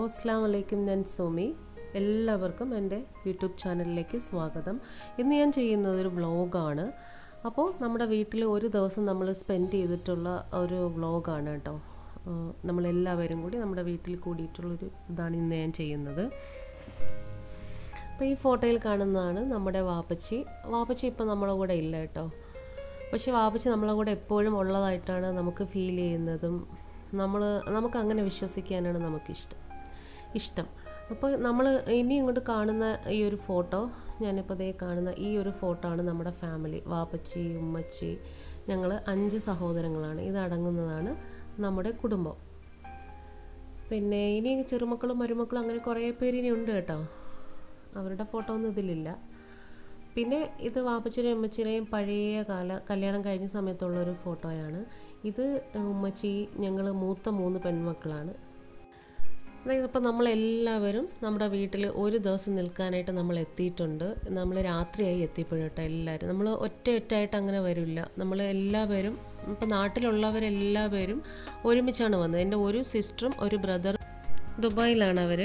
അസ്സാം വലൈക്കും ഞാൻ സോമി എല്ലാവർക്കും എൻ്റെ യൂട്യൂബ് ചാനലിലേക്ക് സ്വാഗതം ഇന്ന് ഞാൻ ചെയ്യുന്നത് ഒരു വ്ളോഗാണ് അപ്പോൾ നമ്മുടെ വീട്ടിൽ ഒരു ദിവസം നമ്മൾ സ്പെൻഡ് ചെയ്തിട്ടുള്ള ഒരു വ്ളോഗാണ് കേട്ടോ ആഹ് നമ്മളെല്ലാവരും കൂടി നമ്മുടെ വീട്ടിൽ കൂടിയിട്ടുള്ളൊരു ഇതാണ് ഇന്ന് ഞാൻ ചെയ്യുന്നത് അപ്പോൾ ഈ ഫോട്ടോയിൽ കാണുന്നതാണ് നമ്മുടെ വാപ്പച്ചി വാപ്പച്ചി ഇപ്പോൾ നമ്മുടെ കൂടെ ഇല്ല കേട്ടോ പക്ഷെ വാപ്പച്ചി നമ്മളെ കൂടെ എപ്പോഴും ഉള്ളതായിട്ടാണ് നമുക്ക് ഫീൽ ചെയ്യുന്നതും നമ്മൾ നമുക്ക് അങ്ങനെ വിശ്വസിക്കാനാണ് നമുക്കിഷ്ടം ഇഷ്ടം അപ്പോൾ നമ്മൾ ഇനി ഇങ്ങോട്ട് കാണുന്ന ഈ ഒരു ഫോട്ടോ ഞാനിപ്പോൾ ദേ കാണുന്ന ഈ ഒരു ഫോട്ടോ ആണ് നമ്മുടെ ഫാമിലി വാപ്പച്ചി ഉമ്മച്ചി ഞങ്ങൾ അഞ്ച് സഹോദരങ്ങളാണ് ഇതടങ്ങുന്നതാണ് നമ്മുടെ കുടുംബം പിന്നെ ഇനി ചെറുമക്കളും മരുമക്കളും അങ്ങനെ കുറേ പേര് ഇനി ഉണ്ട് കേട്ടോ അവരുടെ ഫോട്ടോ ഒന്നും ഇതിലില്ല പിന്നെ ഇത് വാപ്പച്ചിനെയും ഉമ്മച്ചിനെയും പഴയ കാല കല്യാണം കഴിഞ്ഞ സമയത്തുള്ള ഒരു ഫോട്ടോയാണ് ഇത് ഉമ്മച്ചി ഞങ്ങൾ മൂത്ത മൂന്ന് പെൺമക്കളാണ് അതായത് ഇപ്പോൾ നമ്മളെല്ലാവരും നമ്മുടെ വീട്ടിൽ ഒരു ദിവസം നിൽക്കാനായിട്ട് നമ്മൾ എത്തിയിട്ടുണ്ട് നമ്മൾ രാത്രിയായി എത്തിയപ്പോഴും കേട്ടോ എല്ലാവരും നമ്മൾ ഒറ്റ ഒറ്റയായിട്ട് അങ്ങനെ വരില്ല നമ്മൾ എല്ലാവരും ഇപ്പോൾ നാട്ടിലുള്ളവരെല്ലാവരും ഒരുമിച്ചാണ് വന്നത് എൻ്റെ ഒരു സിസ്റ്ററും ഒരു ബ്രദറും ദുബായിലാണ് അവർ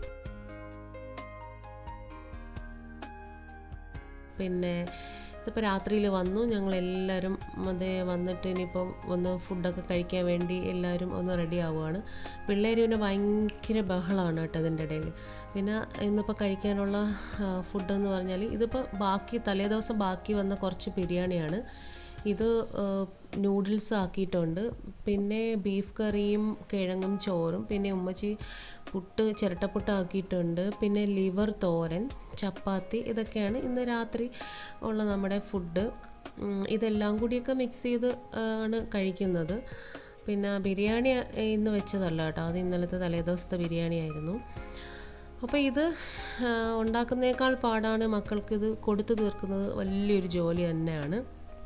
പിന്നെ ഇതിപ്പോൾ രാത്രിയിൽ വന്നു ഞങ്ങളെല്ലാവരും അതേ വന്നിട്ട് ഇനിയിപ്പം ഒന്ന് ഫുഡൊക്കെ കഴിക്കാൻ വേണ്ടി എല്ലാവരും ഒന്ന് റെഡി ആവുകയാണ് പിള്ളേർ പിന്നെ ഭയങ്കര ബഹളമാണ് കേട്ടോ ഇതിൻ്റെ ഇടയിൽ പിന്നെ ഇന്നിപ്പോൾ കഴിക്കാനുള്ള ഫുഡ് എന്ന് പറഞ്ഞാൽ ഇതിപ്പോൾ ബാക്കി തലേ ദിവസം ബാക്കി വന്ന കുറച്ച് ബിരിയാണിയാണ് ഇത് നൂഡിൽസ് ആക്കിയിട്ടുണ്ട് പിന്നെ ബീഫ് കറിയും കിഴങ്ങും ചോറും പിന്നെ ഉമ്മച്ചി പുട്ട് ചിരട്ടപ്പുട്ട് ആക്കിയിട്ടുണ്ട് പിന്നെ ലിവർ തോരൻ ചപ്പാത്തി ഇതൊക്കെയാണ് ഇന്ന് രാത്രി ഉള്ള നമ്മുടെ ഫുഡ് ഇതെല്ലാം കൂടിയൊക്കെ മിക്സ് ചെയ്ത് ആണ് കഴിക്കുന്നത് പിന്നെ ബിരിയാണി ഇന്ന് വെച്ചതല്ല കേട്ടോ അത് ഇന്നലത്തെ തലേദിവസത്തെ ബിരിയാണി ആയിരുന്നു അപ്പോൾ ഇത് ഉണ്ടാക്കുന്നേക്കാൾ പാടാണ് മക്കൾക്ക് ഇത് കൊടുത്തു തീർക്കുന്നത് വലിയൊരു ജോലി തന്നെയാണ്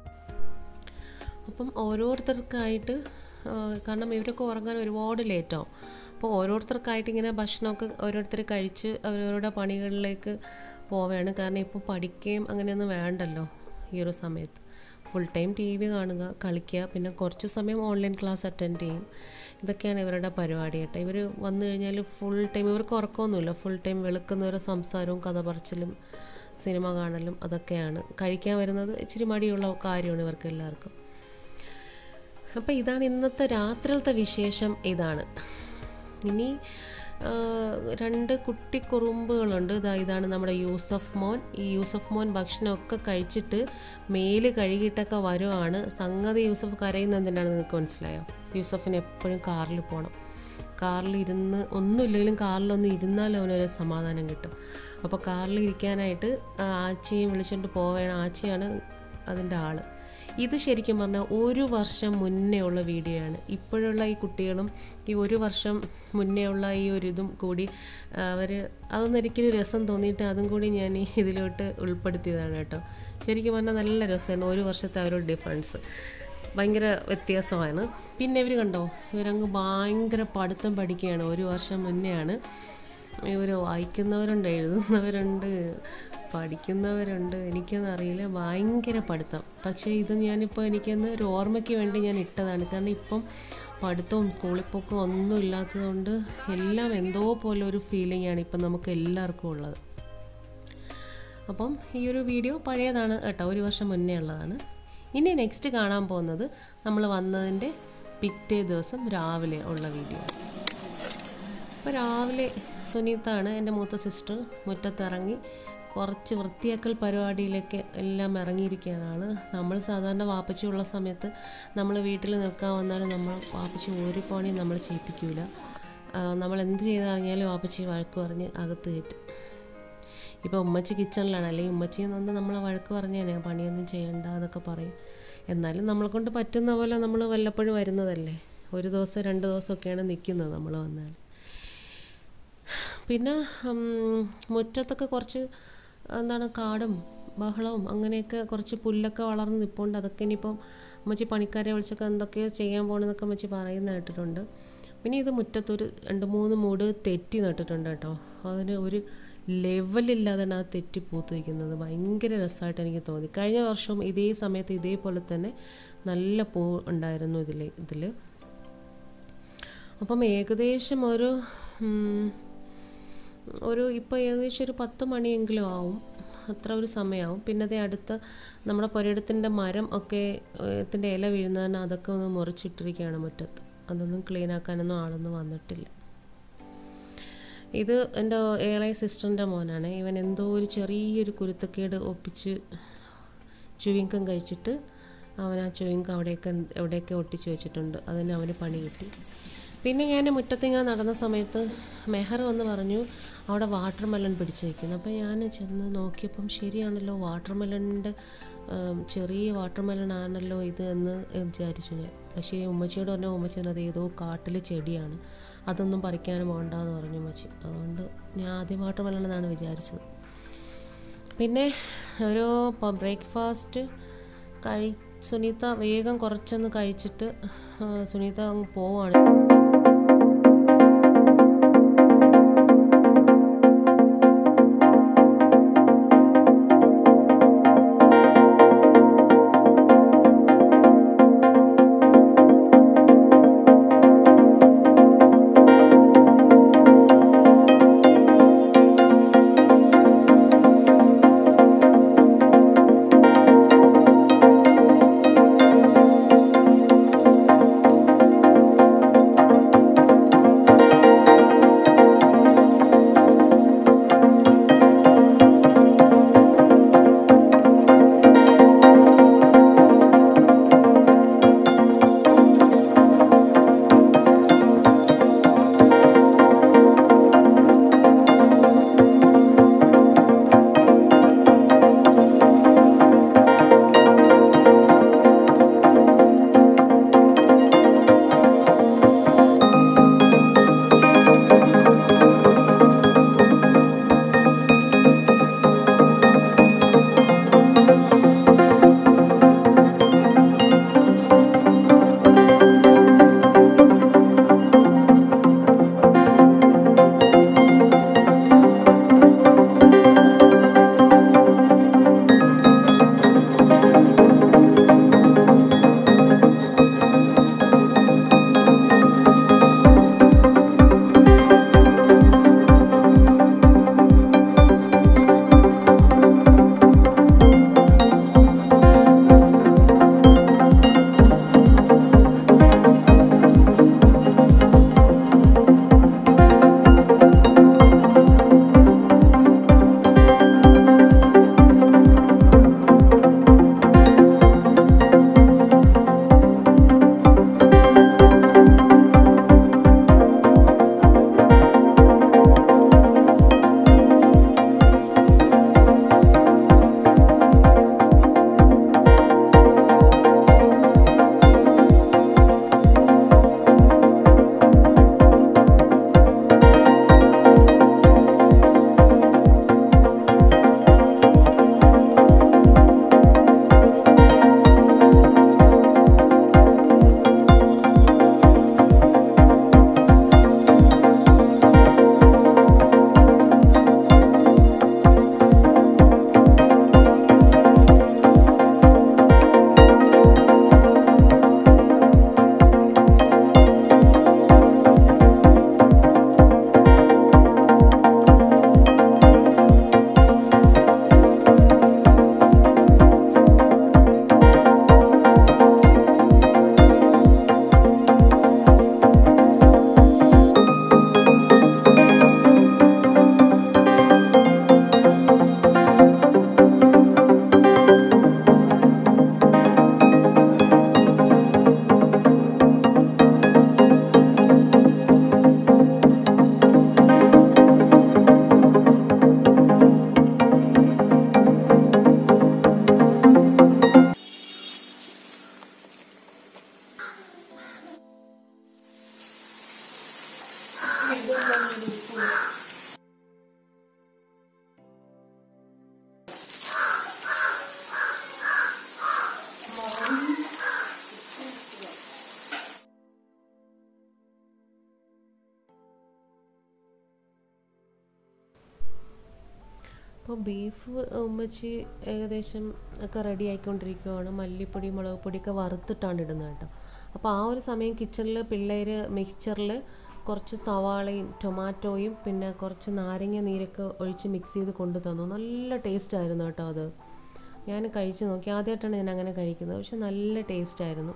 അപ്പം ഓരോരുത്തർക്കായിട്ട് കാരണം ഇവരൊക്കെ ഉറങ്ങാൻ ഒരുപാട് ലേറ്റാവും അപ്പോൾ ഓരോരുത്തർക്കായിട്ട് ഇങ്ങനെ ഭക്ഷണമൊക്കെ ഓരോരുത്തർ കഴിച്ച് അവരവരുടെ പണികളിലേക്ക് പോവുകയാണ് കാരണം ഇപ്പോൾ പഠിക്കുകയും അങ്ങനെയൊന്നും വേണ്ടല്ലോ ഈ ഒരു സമയത്ത് ഫുൾ ടൈം ടി വി കാണുക കളിക്കുക പിന്നെ കുറച്ച് സമയം ഓൺലൈൻ ക്ലാസ് അറ്റൻഡ് ചെയ്യും ഇതൊക്കെയാണ് ഇവരുടെ പരിപാടി കേട്ടോ ഇവർ വന്നു കഴിഞ്ഞാൽ ഫുൾ ടൈം ഇവർക്ക് ഉറക്കമൊന്നുമില്ല ഫുൾ ടൈം വെളുക്കുന്നവരെ സംസാരവും കഥ പറച്ചിലും സിനിമ കാണലും അതൊക്കെയാണ് കഴിക്കാൻ വരുന്നത് ഇച്ചിരി മടിയുള്ള കാര്യമാണ് ഇവർക്ക് എല്ലാവർക്കും അപ്പോൾ ഇതാണ് ഇന്നത്തെ രാത്രിയിലത്തെ വിശേഷം ഇതാണ് ഇനി രണ്ട് കുട്ടി കുറുമ്പുകളുണ്ട് ഇതാ ഇതാണ് നമ്മുടെ യൂസഫ് മോൻ ഈ യൂസഫ് മോൻ ഭക്ഷണമൊക്കെ കഴിച്ചിട്ട് മേല് കഴുകിയിട്ടൊക്കെ വരുവാണ് സംഗതി യൂസഫ് കരയുന്ന എന്തിനാണ് നിങ്ങൾക്ക് മനസ്സിലായോ യൂസഫിന് എപ്പോഴും കാറിൽ പോകണം കാറിൽ ഇരുന്ന് ഒന്നുമില്ലെങ്കിലും കാറിലൊന്ന് ഇരുന്നാൽ അവനൊരു സമാധാനം കിട്ടും അപ്പോൾ കാറിൽ ഇരിക്കാനായിട്ട് ആച്ചയും വിളിച്ചുകൊണ്ട് പോവുകയാണ് ആച്ചയാണ് അതിൻ്റെ ആള് ഇത് ശരിക്കും പറഞ്ഞാൽ ഒരു വർഷം മുന്നേ ഉള്ള വീഡിയോ ആണ് ഇപ്പോഴുള്ള ഈ കുട്ടികളും ഈ ഒരു വർഷം മുന്നേ ഉള്ള ഈ ഒരു ഇതും കൂടി അവർ അതൊന്നും ഒരിക്കലും രസം തോന്നിയിട്ട് അതും കൂടി ഞാൻ ഇതിലോട്ട് ഉൾപ്പെടുത്തിയതാണ് കേട്ടോ ശരിക്കും പറഞ്ഞാൽ നല്ല രസമായിരുന്നു ഒരു വർഷത്തെ അവരുടെ ഡിഫറൻസ് ഭയങ്കര വ്യത്യാസമാണ് പിന്നെ ഇവർ കണ്ടോ ഇവരങ്ങ് ഭയങ്കര പഠിത്തം പഠിക്കുകയാണ് ഒരു വർഷം മുന്നെയാണ് ഇവർ വായിക്കുന്നവരുണ്ട് എഴുതുന്നവരുണ്ട് പഠിക്കുന്നവരുണ്ട് എനിക്കൊന്നും അറിയില്ല ഭയങ്കര പഠിത്തം പക്ഷേ ഇത് ഞാനിപ്പോൾ എനിക്കൊന്ന് ഒരു ഓർമ്മയ്ക്ക് വേണ്ടി ഞാൻ ഇട്ടതാണ് കാരണം ഇപ്പം പഠിത്തവും സ്കൂളിൽ പോക്കും ഒന്നും ഇല്ലാത്തതുകൊണ്ട് എല്ലാം എന്തോ പോലെ ഒരു ഫീലിംഗ് ആണ് ഇപ്പം നമുക്ക് എല്ലാവർക്കും ഉള്ളത് അപ്പം ഈ ഒരു വീഡിയോ പഴയതാണ് കേട്ടോ ഒരു വർഷം മുന്നേ ഉള്ളതാണ് ഇനി നെക്സ്റ്റ് കാണാൻ പോകുന്നത് നമ്മൾ വന്നതിൻ്റെ പിറ്റേ ദിവസം രാവിലെ ഉള്ള വീഡിയോ അപ്പോൾ രാവിലെ സുനീത്താണ് എൻ്റെ മൂത്ത സിസ്റ്റർ മുറ്റത്തിറങ്ങി കുറച്ച് വൃത്തിയാക്കൽ പരിപാടിയിലേക്ക് എല്ലാം ഇറങ്ങിയിരിക്കുകയാണ് ആൾ നമ്മൾ സാധാരണ വാപ്പച്ചി ഉള്ള സമയത്ത് നമ്മൾ വീട്ടിൽ നിൽക്കാൻ വന്നാൽ നമ്മൾ വാപ്പച്ചി ഒരു പണി നമ്മൾ ചെയ്യിപ്പിക്കില്ല നമ്മൾ എന്ത് ചെയ്തിറങ്ങിയാലും വാപ്പച്ചി വഴക്ക് പറഞ്ഞ് അകത്ത് കയറ്റും ഇപ്പോൾ ഉമ്മച്ചി കിച്ചണിലാണ് അല്ലെങ്കിൽ ഉമ്മച്ചി എന്ന് നമ്മളെ വഴക്ക് പറഞ്ഞേനെ പണിയൊന്നും ചെയ്യണ്ട എന്നൊക്കെ പറയും എന്നാലും നമ്മളെ കൊണ്ട് പറ്റുന്ന പോലെ നമ്മൾ വല്ലപ്പോഴും വരുന്നതല്ലേ ഒരു ദിവസം രണ്ട് ദിവസമൊക്കെയാണ് നിൽക്കുന്നത് നമ്മൾ വന്നാൽ പിന്നെ മുറ്റത്തൊക്കെ കുറച്ച് എന്താണ് കാടും ബഹളവും അങ്ങനെയൊക്കെ കുറച്ച് പുല്ലൊക്കെ വളർന്ന് നിൽപ്പുണ്ട് അതൊക്കെ ഇനിയിപ്പം അമ്മച്ചി പണിക്കാരെ വിളിച്ചൊക്കെ എന്തൊക്കെയോ ചെയ്യാൻ പോകണമെന്നൊക്കെ അമ്മച്ചി പറയുന്ന കേട്ടിട്ടുണ്ട് പിന്നെ ഇത് മുറ്റത്തൊരു രണ്ട് മൂന്ന് മൂട് തെറ്റി നട്ടിട്ടുണ്ട് കേട്ടോ അതിന് ഒരു ലെവലില്ലാതെയാണ് ആ തെറ്റി പൂത്ത് വയ്ക്കുന്നത് ഭയങ്കര രസമായിട്ട് എനിക്ക് തോന്നി കഴിഞ്ഞ വർഷവും ഇതേ സമയത്ത് ഇതേപോലെ തന്നെ നല്ല പൂ ഉണ്ടായിരുന്നു ഇതിൽ ഇതിൽ അപ്പം ഏകദേശം ഒരു ഉം, ഒരു ഇപ്പോൾ ഏകദേശം ഒരു പത്ത് മണിയെങ്കിലും ആവും അത്ര ഒരു സമയമാവും പിന്നെ അതേ അടുത്ത നമ്മുടെ പുരയിടത്തിൻ്റെ മരം ഒക്കെ ത്തിൻ്റെ ഇല വീഴുന്നതിന് അതൊക്കെ ഒന്ന് മുറിച്ചിട്ടിരിക്കുകയാണ് മുറ്റത്ത് അതൊന്നും ക്ലീൻ ആക്കാനൊന്നും ആളൊന്നും വന്നിട്ടില്ല ഇത് എൻ്റെ ഏളയ സിസ്റ്ററിൻ്റെ മോനാണ് ഇവൻ എന്തോ ഒരു ചെറിയൊരു കുരുത്തക്കേട് ഒപ്പിച്ച് ചുവിങ്കം കഴിച്ചിട്ട് അവൻ ആ ചുവിങ്കം അവിടെയൊക്കെ എവിടെയൊക്കെ ഒട്ടിച്ച് വെച്ചിട്ടുണ്ട് അതിന് അവന് പണി കിട്ടി പിന്നെ ഞാൻ മുറ്റത്തിങ്ങനെ നടന്ന സമയത്ത് മെഹർ വന്ന് പറഞ്ഞു അവിടെ വാട്ടർ മെലൺ പിടിച്ച് വയ്ക്കുന്നു അപ്പോൾ ഞാൻ ചെന്ന് നോക്കിയപ്പം ശരിയാണല്ലോ വാട്ടർ മെലണിൻ്റെ ചെറിയ വാട്ടർ മെലൺ ആണല്ലോ ഇത് എന്ന് വിചാരിച്ചു ഞാൻ പക്ഷേ ഉമ്മച്ചിയോട് പറഞ്ഞാൽ ഉമ്മച്ചി അത് ഏതോ കാട്ടിലെ ചെടിയാണ് അതൊന്നും പറിക്കാനും വേണ്ടെന്ന് പറഞ്ഞു ഉമ്മച്ചി അതുകൊണ്ട് ഞാൻ ആദ്യം വാട്ടർ മെലൺ എന്നാണ് വിചാരിച്ചത് പിന്നെ ഒരു ബ്രേക്ക്ഫാസ്റ്റ് കഴി സുനീത വേഗം കുറച്ചൊന്ന് കഴിച്ചിട്ട് സുനീത അങ്ങ് പോവാണ് അപ്പോൾ ബീഫ് ഉമ്മച്ചി ഏകദേശം ഒക്കെ റെഡി ആയിക്കൊണ്ടിരിക്കുകയാണ് മല്ലിപ്പൊടി മുളക് പൊടിയൊക്കെ വറുത്തിട്ടാണ് ഇടുന്നത് കേട്ടോ അപ്പോൾ ആ ഒരു സമയം കിച്ചണിൽ പിള്ളേർ മിക്സ്ചറിൽ കുറച്ച് സവാളയും ടൊമാറ്റോയും പിന്നെ കുറച്ച് നാരങ്ങ നീരൊക്കെ ഒഴിച്ച് മിക്സ് ചെയ്ത് കൊണ്ടു തന്നു നല്ല ടേസ്റ്റ് ആയിരുന്നു കേട്ടോ അത് ഞാൻ കഴിച്ച് നോക്കി ആദ്യമായിട്ടാണ് ഞാൻ അങ്ങനെ കഴിക്കുന്നത് പക്ഷെ നല്ല ടേസ്റ്റ് ആയിരുന്നു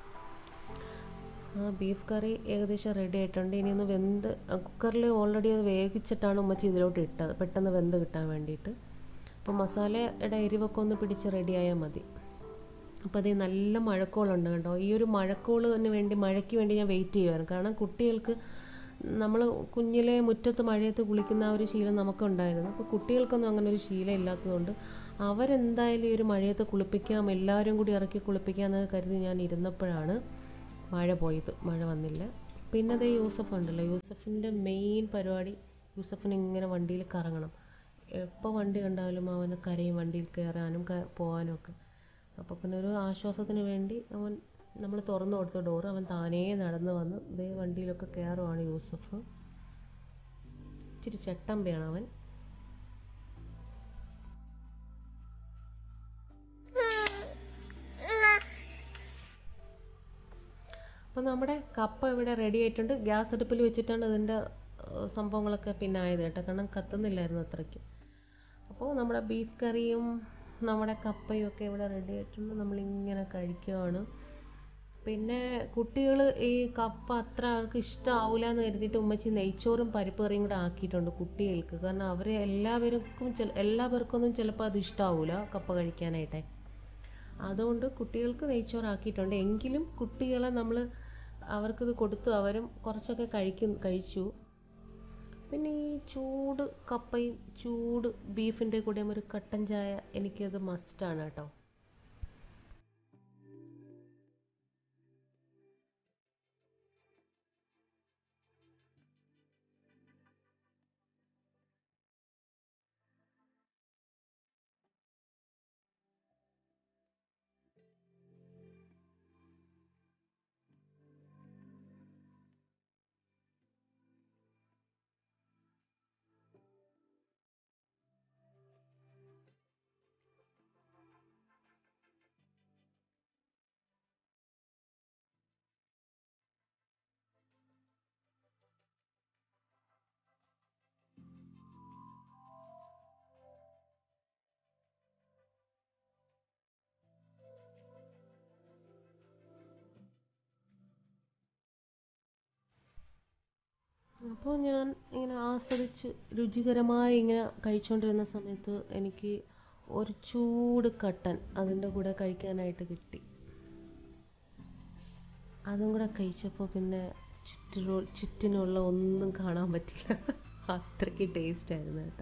ആ ബീഫ് കറി ഏകദേശം റെഡി ആയിട്ടുണ്ട് ഇനി ഒന്ന് വെന്ത് കുക്കറിൽ ഓൾറെഡി അത് വേവിച്ചിട്ടാണ് ഉമ്മച്ചി ഇതിലോട്ട് ഇട്ടത് പെട്ടെന്ന് വെന്ത് കിട്ടാൻ വേണ്ടിയിട്ട് അപ്പോൾ മസാലയുടെ എരിവൊക്കെ ഒന്ന് പിടിച്ച് റെഡിയായാൽ മതി അപ്പോൾ അതേ നല്ല മഴക്കോളുണ്ട് കേട്ടോ ഈ ഒരു മഴക്കോളിന് വേണ്ടി മഴയ്ക്ക് വേണ്ടി ഞാൻ വെയിറ്റ് ചെയ്യുമായിരുന്നു കാരണം കുട്ടികൾക്ക് നമ്മൾ കുഞ്ഞിലെ മുറ്റത്ത് മഴയത്ത് കുളിക്കുന്ന ആ ഒരു ശീലം നമുക്കുണ്ടായിരുന്നു അപ്പോൾ കുട്ടികൾക്കൊന്നും അങ്ങനെ ഒരു ശീലം ഇല്ലാത്തതുകൊണ്ട് അവരെന്തായാലും ഈ ഒരു മഴയത്ത് കുളിപ്പിക്കാം എല്ലാവരും കൂടി ഇറക്കി കുളിപ്പിക്കാമെന്ന് കരുതി ഞാൻ ഇരുന്നപ്പോഴാണ് മഴ പോയത് മഴ വന്നില്ല പിന്നെ അതേ യൂസഫ് ഉണ്ടല്ലോ യൂസഫിൻ്റെ മെയിൻ പരിപാടി യൂസഫിന് ഇങ്ങനെ വണ്ടിയിൽ കറങ്ങണം എപ്പോൾ വണ്ടി കണ്ടാലും അവന് കരയും വണ്ടിയിൽ കയറാനും ക- പോകാനും ഒക്കെ അപ്പോൾ പിന്നെ ഒരു ആശ്വാസത്തിന് വേണ്ടി അവൻ നമ്മൾ തുറന്നു കൊടുത്ത ഡോറ് അവൻ താനേ നടന്ന് വന്ന് ഇതേ വണ്ടിയിലൊക്കെ കയറുവാണ് യൂസഫ് ഇച്ചിരി ചട്ടമ്പയാണ് അവൻ അപ്പോൾ നമ്മുടെ കപ്പ ഇവിടെ റെഡി ആയിട്ടുണ്ട് ഗ്യാസ് അടുപ്പിൽ വെച്ചിട്ടാണ് ഇതിൻ്റെ ഏഹ്, സംഭവങ്ങളൊക്കെ പിന്നെ ആയത് കേട്ടോ കാരണം കത്തുന്നില്ലായിരുന്നു അത്രയ്ക്ക് അപ്പോൾ നമ്മുടെ ബീഫ് കറിയും നമ്മുടെ കപ്പയും ഒക്കെ ഇവിടെ റെഡി ആയിട്ടുണ്ട് നമ്മളിങ്ങനെ കഴിക്കുവാണ് പിന്നെ കുട്ടികൾ ഈ കപ്പ അത്ര അവർക്ക് ഇഷ്ടമാവില്ല എന്ന് കരുതിയിട്ട് ഉമ്മച്ചി നെയ്ച്ചോറും പരിപ്പ് കറിയും കൂടെ ആക്കിയിട്ടുണ്ട് കുട്ടികൾക്ക് കാരണം അവർ എല്ലാവർക്കും ചില എല്ലാവർക്കൊന്നും ചിലപ്പോൾ അത് ഇഷ്ടമാവില്ല കപ്പ കഴിക്കാനായിട്ടേ അതുകൊണ്ട് കുട്ടികൾക്ക് നെയ്ച്ചോറാക്കിയിട്ടുണ്ട് എങ്കിലും കുട്ടികളെ നമ്മൾ അവർക്കിത് കൊടുത്തു അവരും കുറച്ചൊക്കെ കഴിക്കും കഴിച്ചു പിന്നെ ഈ ചൂട് കപ്പയും ചൂട് ബീഫിൻ്റെ കൂടെയും ഒരു കട്ടൻ ചായ എനിക്കത് മസ്റ്റാണ് കേട്ടോ അപ്പോൾ ഞാൻ ഇങ്ങനെ ആസ്വദിച്ച് രുചികരമായി ഇങ്ങനെ കഴിച്ചുകൊണ്ടിരുന്ന സമയത്ത് എനിക്ക് ഒരു ചൂട് കട്ടൻ അതിൻ്റെ കൂടെ കഴിക്കാനായിട്ട് കിട്ടി അതും കൂടെ കഴിച്ചപ്പോൾ പിന്നെ ചുറ്റിലു ചുറ്റിനുള്ള ഒന്നും കാണാൻ പറ്റില്ല അത്രയ്ക്ക് ടേസ്റ്റ് ആയിരുന്നു കേട്ടോ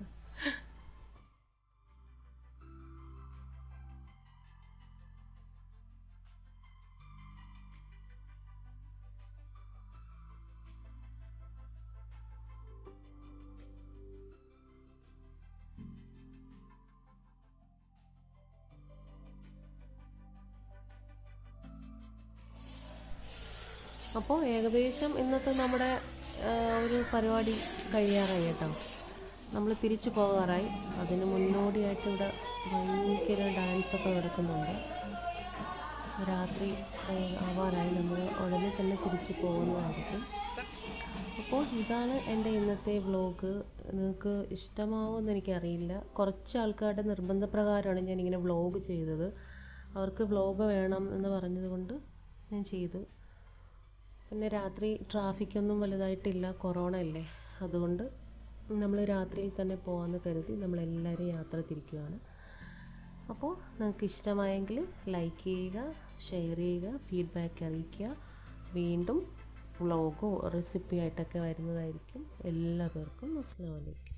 അപ്പോൾ ഏകദേശം ഇന്നത്തെ നമ്മുടെ ആ, ഒരു പരിപാടി കഴിയാറായി കേട്ടോ നമ്മൾ തിരിച്ചു പോകാറായി അതിന് മുന്നോടിയായിട്ട് ഇവിടെ ഭയങ്കര ഡാൻസൊക്കെ നടക്കുന്നുണ്ട് രാത്രി ആ, ആവാറായി നമ്മൾ ഉടനെ തന്നെ തിരിച്ചു പോകുന്നതായിരിക്കും അപ്പോൾ ഇതാണ് എൻ്റെ ഇന്നത്തെ വ്ലോഗ് നിങ്ങൾക്ക് ഇഷ്ടമാവുമെന്ന് എനിക്കറിയില്ല കുറച്ച് ആൾക്കാരുടെ നിർബന്ധപ്രകാരമാണ് ഞാനിങ്ങനെ വ്ലോഗ് ചെയ്തത് അവർക്ക് വ്ലോഗ് വേണം എന്ന് പറഞ്ഞത് കൊണ്ട് ഞാൻ ചെയ്തു പിന്നെ രാത്രി ട്രാഫിക്കൊന്നും വലുതായിട്ടില്ല കൊറോണ അല്ലേ അതുകൊണ്ട് നമ്മൾ രാത്രിയിൽ തന്നെ പോകാമെന്ന് കരുതി നമ്മളെല്ലാവരും യാത്ര തിരിക്കുകയാണ് അപ്പോൾ നിങ്ങൾക്ക് ഇഷ്ടമായെങ്കിൽ ലൈക്ക് ചെയ്യുക ഷെയർ ചെയ്യുക ഫീഡ്ബാക്ക് അറിയിക്കുക വീണ്ടും വ്ളോഗോ റെസിപ്പി ആയിട്ടൊക്കെ വരുന്നതായിരിക്കും എല്ലാ പേർക്കും അസ്സലാമു അലൈക്കും